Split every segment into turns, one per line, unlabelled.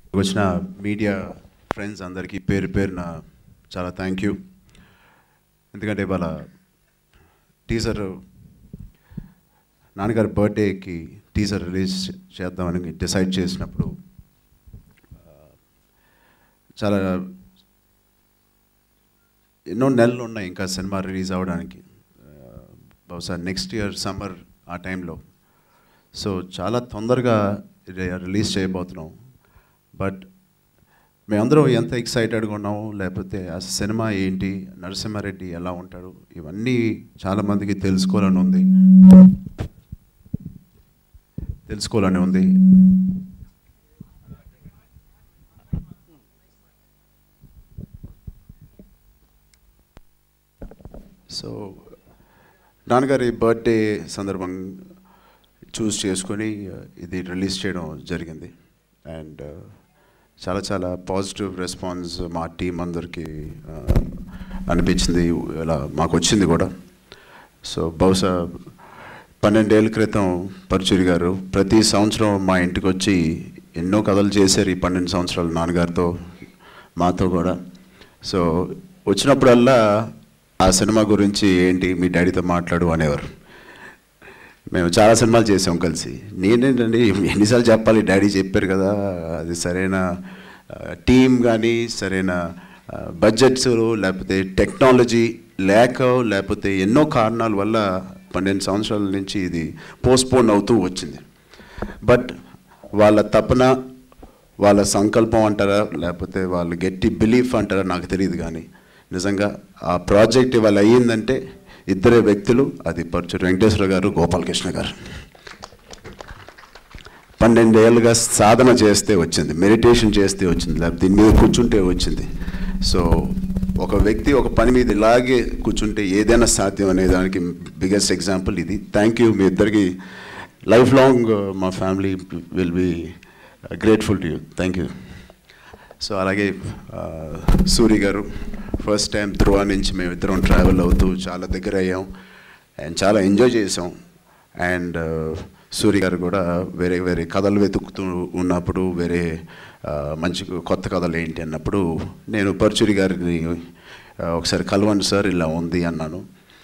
వచ్చిన media friends అందరికీ పేరు పేరున చాలా థ్యాంక్ యూ ఎందుకంటే ఇవాళ టీజర్ నాన్నగారి బర్త్డేకి టీజర్ రిలీజ్ చేద్దామని డిసైడ్ చేసినప్పుడు ఆ, చాలా ఎన్నో నెలలు ఉన్నాయి ఇంకా సినిమా రిలీజ్ అవ్వడానికి ఆ, బహుశా నెక్స్ట్ ఇయర్ సమ్మర్ ఆ టైంలో సో చాలా తొందరగా రి- రిలీజ్ చేయబోతున్నాం బట్ మేమందరం ఎంత ఎక్సైటెడ్గా ఉన్నాము లేకపోతే ఆ సినిమా ఏంటి నరసింహారెడ్డి ఎలా ఉంటాడు ఇవన్నీ చాలామందికి తెలుసుకోవాలని ఉంది తెలుసుకోవాలని ఉంది సో నాన్నగారి బర్త్డే సందర్భం చూస్ చేసుకొని uh, ఇది రిలీజ్ చేయడం జరిగింది అండ్ చాలా చాలా పాజిటివ్ రెస్పాన్స్ మా టీం అందరికీ uh, అనిపించింది ఇలా మాకు వచ్చింది కూడా సో బహుశా పన్నెండేళ్ళ క్రితం పరుచూరి గారు ప్రతి సంవత్సరం మా ఇంటికి వచ్చి ఎన్నో కథలు చేశారు ఈ పన్నెండు సంవత్సరాలు నాన్నగారితో మాతో కూడా సో వచ్చినప్పుడల్లా ఆ సినిమా గురించి ఏంటి మీ డాడీతో మాట్లాడు అనేవారు మేము చాలా సినిమాలు చేసాం కలిసి నేనేంటండి ఎన్నిసార్లు చెప్పాలి డాడీ చెప్పారు కదా అది సరైన టీం కానీ సరైన బడ్జెట్స్ లేకపోతే టెక్నాలజీ లేక లేకపోతే ఎన్నో కారణాల వల్ల పన్నెండు సంవత్సరాల నుంచి ఇది పోస్ట్పోన్ అవుతూ వచ్చింది బట్ వాళ్ళ తపన వాళ్ళ సంకల్పం అంటారా లేకపోతే వాళ్ళ గట్టి బిలీఫ్ అంటారా నాకు తెలియదు కానీ నిజంగా ఆ ప్రాజెక్ట్ ఇవాళ అయ్యిందంటే ఇద్దరే వ్యక్తులు అది పరచూరు వెంకటేశ్వర గారు గోపాలకృష్ణ గారు పన్నెండేళ్ళుగా సాధన చేస్తే వచ్చింది మెడిటేషన్ చేస్తే వచ్చింది లేకపోతే దీని మీద కూర్చుంటే వచ్చింది సో ఒక వ్యక్తి ఒక పని మీద ఇలాగే కూర్చుంటే ఏదైనా సాధ్యం అనే దానికి బిగ్గెస్ట్ ఎగ్జాంపుల్ ఇది థ్యాంక్ యూ మీ ఇద్దరికి లైఫ్ లాంగ్ మా family will be grateful to you thank you so అలాగే ఆ, సూరి గారు ఫస్ట్ టైం ధ్రువ నుంచి మేము ఇద్దరం ట్రావెల్ అవుతూ చాలా దగ్గర అయ్యాం అండ్ చాలా ఎంజాయ్ చేసాం అండ్ సూరి గారు కూడా వేరే వేరే కథలు వెతుకుతూ ఉన్నప్పుడు వేరే ఆ, మంచి కొత్త కథలు ఏంటి అన్నప్పుడు నేను పరుచూరి గారిని ఆ, ఒకసారి కలవండి సార్ ఇలా ఉంది అన్నాను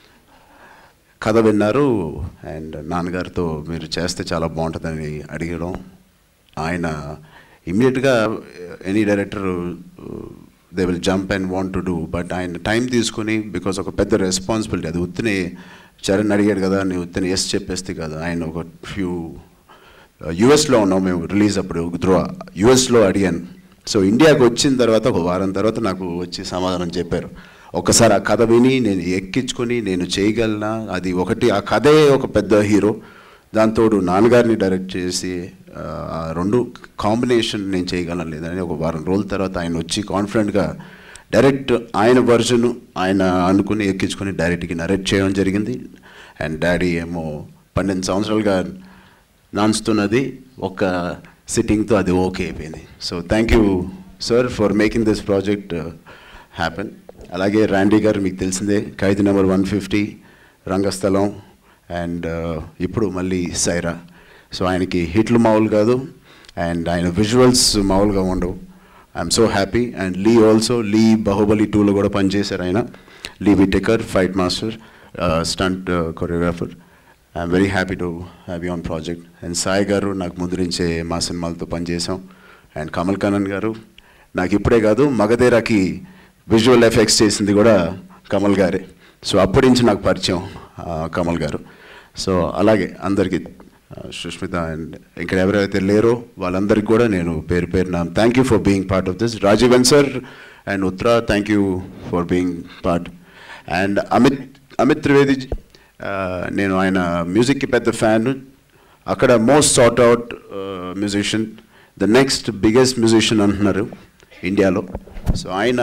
కథ విన్నారు అండ్ నాన్నగారితో మీరు చేస్తే చాలా బాగుంటుందని అడిగడం ఆయన ఇమ్మీడియట్గా any director they will jump and want to do but ఆయన టైం తీసుకుని బికాస్ ఒక పెద్ద రెస్పాన్సిబిలిటీ అది ఉత్తినే చరణ్ అడిగాడు కదా నేను ఉత్తిని ఎస్ చెప్పేస్తే కదా ఆయన ఒక ఫ్యూ యుఎస్లో ఉన్నాం మేము రిలీజ్ అప్పుడు ధ్రువ యుఎస్లో అడిగాను సో ఇండియాకి వచ్చిన తర్వాత ఒక వారం తర్వాత నాకు వచ్చి సమాధానం చెప్పారు ఒకసారి ఆ కథ విని నేను ఎక్కించుకొని నేను చేయగలనా అది ఒకటి ఆ కథే ఒక పెద్ద హీరో దాంతోడు నాన్నగారిని డైరెక్ట్ చేసి ఆ, ఆ రెండు కాంబినేషన్ నేను చేయగలను లేదని ఒక వారం రోజుల తర్వాత ఆయన వచ్చి కాన్ఫిడెంట్గా డైరెక్ట్ ఆయన వర్జన్ ఆయన అనుకుని ఎక్కించుకొని డైరెక్ట్కి నరేట్ చేయడం జరిగింది అండ్ డాడీ ఏమో పన్నెండు సంవత్సరాలుగా నాన్స్తున్నది ఒక సిట్టింగ్తో అది ఓకే అయిపోయింది so thank you sir for making this project happen అలాగే ర్యాండీ గారు మీకు తెలిసిందే Khaidi number one fifty Rangasthalam and ఇప్పుడు మళ్ళీ సైరా సో ఆయనకి హిట్లు మామూలు కాదు అండ్ ఆయన విజువల్స్ మామూలుగా ఉండవు I'm so happy and Lee also Lee Baahubali టూలో కూడా పనిచేశారు ఆయన Lee Whittaker fight master stunt choreographer I'm very happy to have you on project and Sai garu నాకు ముందు నుంచే మా సినిమాలతో పనిచేసాం అండ్ కమల్ కన్నన్ గారు నాకు ఇప్పుడే కాదు మగధేరాకి విజువల్ ఎఫెక్ట్స్ చేసింది కూడా కమల్ గారే సో అప్పటి నుంచి నాకు పరిచయం ఆ, కమల్ గారు సో అలాగే అందరికీ ఆ, సుష్మిత అండ్ ఇక్కడ ఎవరైతే లేరో వాళ్ళందరికీ కూడా నేను పేరు పేరున thank you for being part of this Rajeevan sir and Uttara thank you for being part and Amit Amit Trivedi ఆ, నేను ఆయన మ్యూజిక్కి పెద్ద ఫ్యాన్ అక్కడ most sought out musician the next biggest musician అంటున్నారు ఇండియాలో సో ఆయన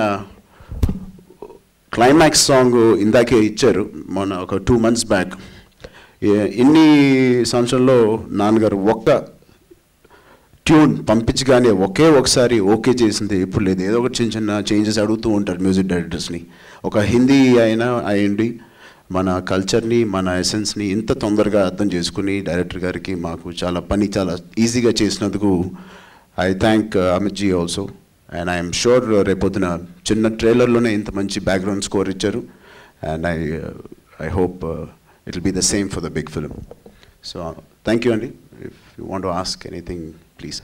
క్లైమాక్స్ సాంగ్ ఇందాకే ఇచ్చారు మొన్న ఒక టూ మంత్స్ బ్యాక్ ఇన్ని సంవత్సరంలో నాన్నగారు ఒక్క ట్యూన్ పంపించగానే ఒకే ఒకసారి ఓకే చేసింది ఇప్పుడు లేదు ఏదో ఒకటి చిన్న చిన్న చేంజెస్ అడుగుతూ ఉంటారు మ్యూజిక్ డైరెక్టర్స్ని ఒక హిందీ అయినా అయ్యండి మన కల్చర్ని మన ఎసెన్స్ని ఇంత తొందరగా అర్థం చేసుకుని డైరెక్టర్ గారికి మాకు చాలా పని చాలా ఈజీగా చేసినందుకు I thank Amit ji also and I'm sure రేపొద్దున చిన్న ట్రైలర్లోనే ఇంత మంచి బ్యాక్గ్రౌండ్ స్కోర్ ఇచ్చారు and I I hope it will be the same for the big film so thank you అండి if you want ask anything please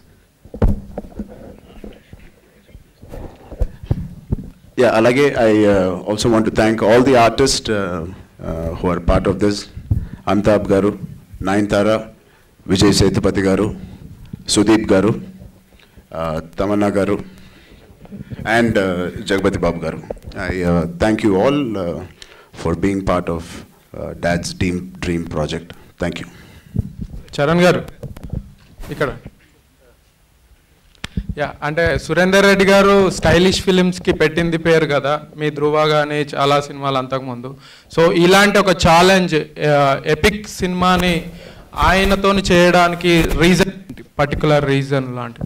Yeah, అలాగే I also want to thank all the artist who are part of this Amitabh గారు నయన్తార విజయ్ సేతుపతి గారు సుదీప్ గారు తమన్నా గారు and Jagapathi Babu గారు I thank you all for being part of dad's dream dream project thank you
Charan గారు ఇక్కడ yeah అంటే సురేందర్ రెడ్డి గారు స్టైలిష్ ఫిలిమ్స్కి పెట్టింది పేరు కదా మీ ధృవ కానీ చాలా సినిమాలు అంతకుముందు సో ఇలాంటి ఒక ఛాలెంజ్ ఎపిక్ సినిమాని ఆయనతో చేయడానికి రీజన్ పర్టికులర్ రీజన్ లాంటి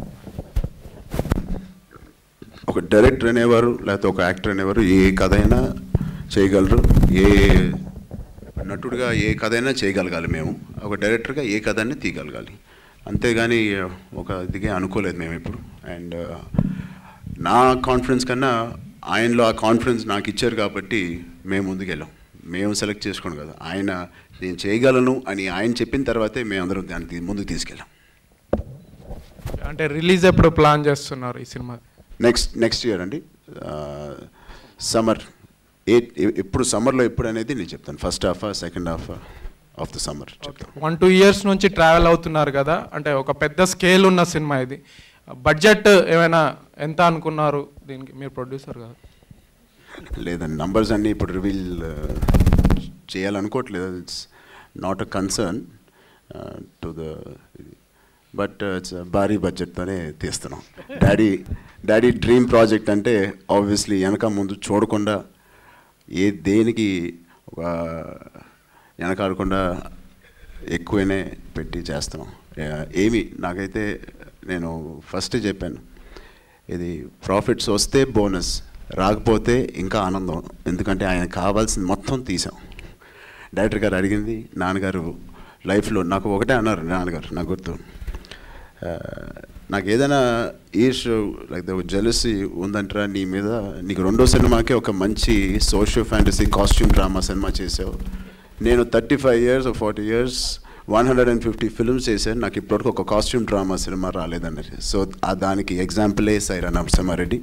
ఒక డైరెక్టర్ అనేవారు లేకపోతే ఒక యాక్టర్ అనేవారు ఏ కథ అయినా చేయగలరు ఏ నటుడుగా ఏ కథ అయినా చేయగలగాలి మేము ఒక డైరెక్టర్గా ఏ కథ అయినా తీయగలగాలి అంతేగాని ఒక ఇదిగే అనుకోలేదు మేము ఇప్పుడు అండ్ నా కాన్ఫిడెన్స్ కన్నా ఆయనలో ఆ కాన్ఫిడెన్స్ నాకు ఇచ్చారు కాబట్టి మేము ముందుకెళ్ళాం మేము సెలెక్ట్ చేసుకోండి కదా ఆయన నేను చేయగలను అని ఆయన చెప్పిన తర్వాతే మేము అందరం దాన్ని తీ- ముందుకు తీసుకెళ్ళాం
అంటే రిలీజ్ ఎప్పుడు ప్లాన్ చేస్తున్నారు ఈ సినిమా
నెక్స్ట్ నెక్స్ట్ ఇయర్ అండి సమ్మర్ ఏ ఎ- ఎప్పుడు సమ్మర్లో ఎప్పుడు అనేది నేను చెప్తాను first half second half of the summer చెప్తాను
వన్ టూ ఇయర్స్ నుంచి ట్రావెల్ అవుతున్నారు కదా అంటే ఒక పెద్ద స్కేల్ ఉన్న సినిమా ఇది బడ్జెట్ ఏమైనా ఎంత అనుకున్నారు దీనికి మీరు ప్రొడ్యూసర్ కదా
లేదండి నంబర్స్ అన్నీ ఇప్పుడు రివీల్ చేయాలనుకోవట్లేదు it's not a concern to the but it's భారీ బడ్జెట్తోనే తీస్తున్నాం డాడీ డాడీ డ్రీమ్ ప్రాజెక్ట్ అంటే ఆబ్వియస్లీ వెనక ముందు చూడకుండా ఏ దేనికి ఒక వెనకాడకుండా ఎక్కువనే పెట్టి చేస్తున్నాం ఏ- ఏమి నాకైతే నేను ఫస్ట్ చెప్పాను ఇది ప్రాఫిట్స్ వస్తే బోనస్ రాకపోతే ఇంకా ఆనందం ఎందుకంటే ఆయన కావాల్సింది మొత్తం తీసాం డైరెక్టర్ గారు అడిగింది నాన్నగారు లైఫ్లో నాకు ఒకటే అన్నారు నాన్నగారు నాకు గుర్తు ఆ, నాకు ఏదైనా ఈర్ష్ లైక్ ద జెలసీ ఉందంటారా నీ మీద నీకు రెండో సినిమాకే ఒక మంచి సోషియో ఫ్యాంటసీ కాస్ట్యూమ్ డ్రామా సినిమా చేసావు నేను thirty five years forty years one hundred and fifty films చేశాను నాకు ఇప్పటివరకు ఒక కాస్ట్యూమ్ డ్రామా సినిమా రాలేదన్నారు సో ఆ దానికి ఎగ్జాంపులే సైరా నరసింహారెడ్డి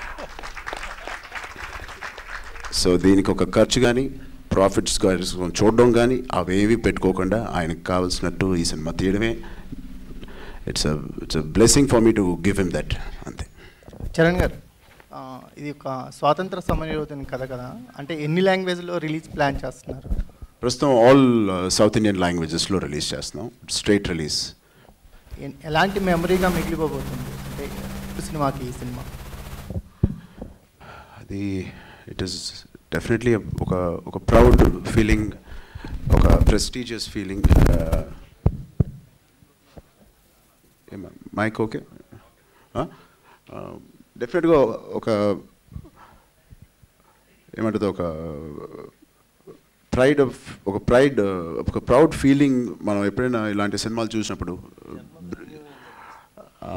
సో దీనికి ఒక ఖర్చు కానీ ప్రాఫిట్స్ చూడడం కానీ అవేవి పెట్టుకోకుండా ఆయనకు కావాల్సినట్టు ఈ సినిమా తీయడమే it's it's blessing for me to give him that అంతే
చరణ్ గారు ఆ, ఇది ఒక స్వాతంత్ర సమరయోధుని కథ కదా అంటే ఎన్ని లాంగ్వేజ్లో రిలీజ్ ప్లాన్ చేస్తున్నారు
ప్రస్తుతం ఆల్ సౌత్ ఇండియన్ లాంగ్వేజెస్లో రిలీజ్ చేస్తున్నాం స్ట్రైట్ రిలీజ్
ఎన్- ఎలాంటి మెమరీగా మిగిలిపోబోతుంది అంటే ఈ సినిమాకి ఈ సినిమా
అది ఇట్ ఈస్ డెఫినెట్లీ ఒక ఒక ప్రౌడ్ ఫీలింగ్ ఒక ప్రెస్టీజియస్ ఫీలింగ్ మైక్ ఓకే డెఫినెట్గా ఒక ఏమంటుంది ఒక ప్రైడ్ ఆఫ్ ఒక ప్రైడ్ ఒక ప్రౌడ్ ఫీలింగ్ మనం ఎప్పుడైనా ఇలాంటి సినిమాలు చూసినప్పుడు ఆ,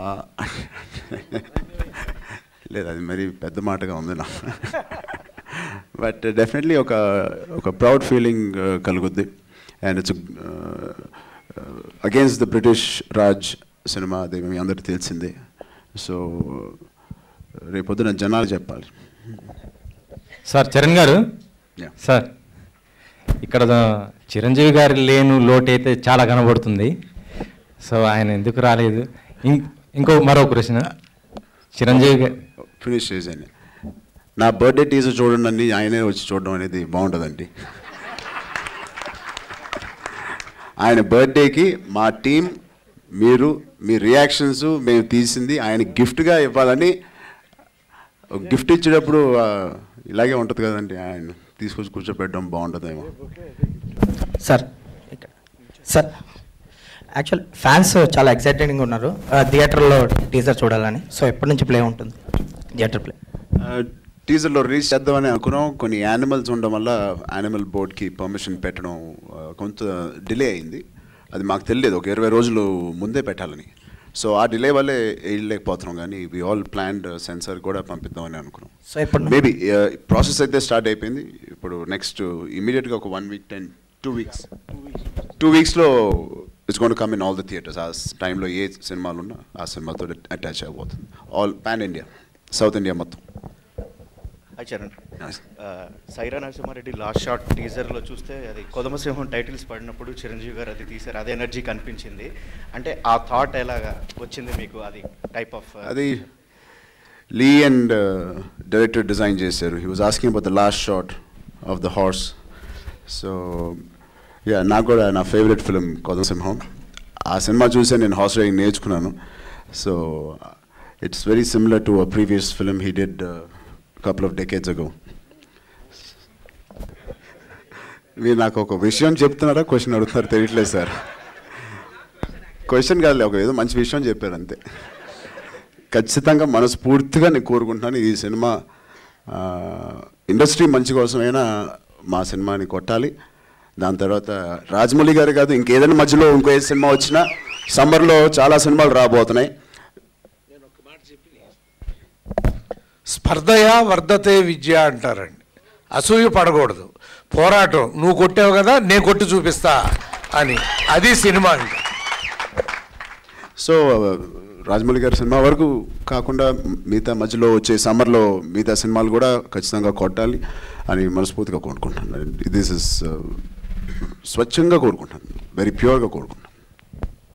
లేదు అది మరి పెద్ద మాటగా ఉంది నా బట్ డెఫినెట్లీ ఒక ఒక ప్రౌడ్ ఫీలింగ్ కలుగుద్ది and it's against the British Raj సినిమా అది మీ అందరికీ తెలిసిందే సో రేపొద్దున జనాలు చెప్పాలి
సార్ చరణ్ గారు
Yeah.
సార్ ఇక్కడ చిరంజీవి గారి లేను లోటు అయితే చాలా కనబడుతుంది సో ఆయన ఎందుకు రాలేదు ఇం- ఇంకో మరో ప్రశ్న చిరంజీవి గారు
ఫినిష్ చేశాను నా బర్త్డే టీజర్ చూడండి అన్ని ఆయనే వచ్చి చూడడం అనేది బాగుంటుందండి ఆయన బర్త్డేకి మా టీం మీరు మీ రియాక్షన్స్ మేము తీసింది ఆయన గిఫ్ట్గా ఇవ్వాలని ఒక గిఫ్ట్ ఇచ్చేటప్పుడు ఆ, ఇలాగే ఉంటుంది కదండి ఆయన తీసుకొచ్చి కూర్చోపెట్టడం బాగుంటుందేమో
సార్ ఇక్కడ సార్ యాక్చువల్ ఫ్యాన్స్ చాలా ఎక్సైటెడ్గా ఉన్నారు ఆ, థియేటర్లో టీజర్ చూడాలని సో ఎప్పటి నుంచి ప్లే ఉంటుంది థియేటర్ ప్లే
టీజర్లో రిలీజ్ చేద్దామని అనుకున్నాం కొన్ని యానిమల్స్ ఉండడం వల్ల యానిమల్ బోర్డ్కి పర్మిషన్ పెట్టడం ఆ, కొంత డిలే అయింది అది మాకు తెలియదు ఒక ఇరవై రోజులు ముందే పెట్టాలని సో ఆ డిలే వల్లే వేయలేకపోతున్నాం కానీ వి ఆల్ ప్లాన్డ్ సెన్సార్ కూడా పంపిద్దామని అనుకున్నాం
సో ఇప్పుడు
మేబీ ప్రాసెస్ అయితే స్టార్ట్ అయిపోయింది ఇప్పుడు నెక్స్ట్ ఇమీడియట్గా ఒక one week ten two weeks two వీక్స్లో it's gone come in all the theatres ఆ టైంలో ఏ సినిమాలు ఉన్నా ఆ సినిమాతో అటాచ్ అయిపోతుంది all pan India south India మొత్తం
హాయ్ చరణ్
Nice.
ఆ, సైరా నరసింహారెడ్డి లాస్ట్ షాట్ టీజర్లో చూస్తే అది కొదమసింహం టైటిల్స్ పడినప్పుడు చిరంజీవి గారు అది తీశారు అదే ఎనర్జీ కనిపించింది అంటే ఆ థాట్ ఎలాగా వచ్చింది మీకు అది టైప్ ఆఫ్
అది లీ అండ్ డైరెక్టర్ డిజైన్ చేశారు he was asking about the last shot of the horse so yeah నాకు కూడా నా ఫేవరెట్ ఫిలిం కొదసింహం ఆ సినిమా చూసే నేను హార్స్ రైడింగ్ నేర్చుకున్నాను so it's very similar to a previous film he did couple of decades ago మీరు నాకు ఒక విషయం చెప్తున్నారా క్వశ్చన్ అడుగుతున్నారు తెలియట్లేదు సార్ క్వశ్చన్ కాదులే ఒక ఏదో మంచి విషయం చెప్పారు అంతే ఖచ్చితంగా మనస్ఫూర్తిగా నేను కోరుకుంటున్నాను ఈ సినిమా ఆ, ఇండస్ట్రీ మంచి కోసమైనా మా సినిమాని కొట్టాలి దాని తర్వాత రాజమౌళి గారు కాదు ఇంకేదైనా మధ్యలో ఇంకో ఏ సినిమా వచ్చినా సమ్మర్లో చాలా సినిమాలు రాబోతున్నాయి
స్పర్ధయా వర్ధతే విద్య అంటారండి అసూయ పడకూడదు పోరాటం నువ్వు కొట్టావు కదా నేను కొట్టి చూపిస్తా అని అది సినిమా అంటే
సో రాజమౌళి గారి సినిమా వరకు కాకుండా మిగతా మధ్యలో వచ్చే సమ్మర్లో మిగతా సినిమాలు కూడా ఖచ్చితంగా కొట్టాలి అని మనస్ఫూర్తిగా కోరుకుంటున్నాను దిస్ ఇస్ స్వచ్ఛంగా కోరుకుంటాను వెరీ ప్యూర్గా కోరుకుంటాను